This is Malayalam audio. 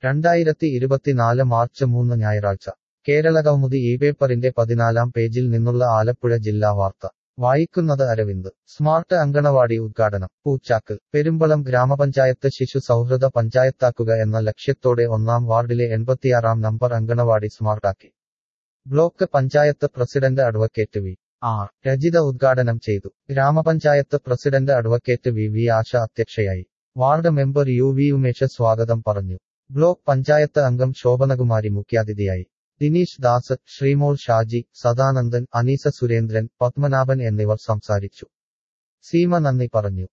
രണ്ടായിരത്തി ഇരുപത്തിനാല് മാർച്ച് മൂന്ന് ഞായറാഴ്ച കേരള കൗമുദി ഈ പേപ്പറിന്റെ പതിനാലാം പേജിൽ നിന്നുള്ള ആലപ്പുഴ ജില്ലാ വാർത്ത വായിക്കുന്നത് അരവിന്ദ് സ്മാർട്ട് അങ്കണവാടി ഉദ്ഘാടനം പൂച്ചാക്കൽ പെരുമ്പളം ഗ്രാമപഞ്ചായത്ത് ശിശു സൗഹൃദ പഞ്ചായത്താക്കുക എന്ന ലക്ഷ്യത്തോടെ ഒന്നാം വാർഡിലെ എൺപത്തിയാറാം നമ്പർ അങ്കണവാടി സ്മാർട്ടാക്കി block panchayat president advocate V R Rajitha ഉദ്ഘാടനം ചെയ്തു grama panchayat president advocate V V Asha അധ്യക്ഷയായി ward member U V Umesh സ്വാഗതം പറഞ്ഞു ബ്ലോക്ക് പഞ്ചായത്ത് അംഗം ശോഭനകുമാരി മുഖ്യാതിഥിയായി ദിനീഷ് ദാസ് ശ്രീമോൾ ഷാജി സദാനന്ദൻ അനീസ സുരേന്ദ്രൻ പത്മനാഭൻ എന്നിവർ സംസാരിച്ചു സീമ നന്ദി പറഞ്ഞു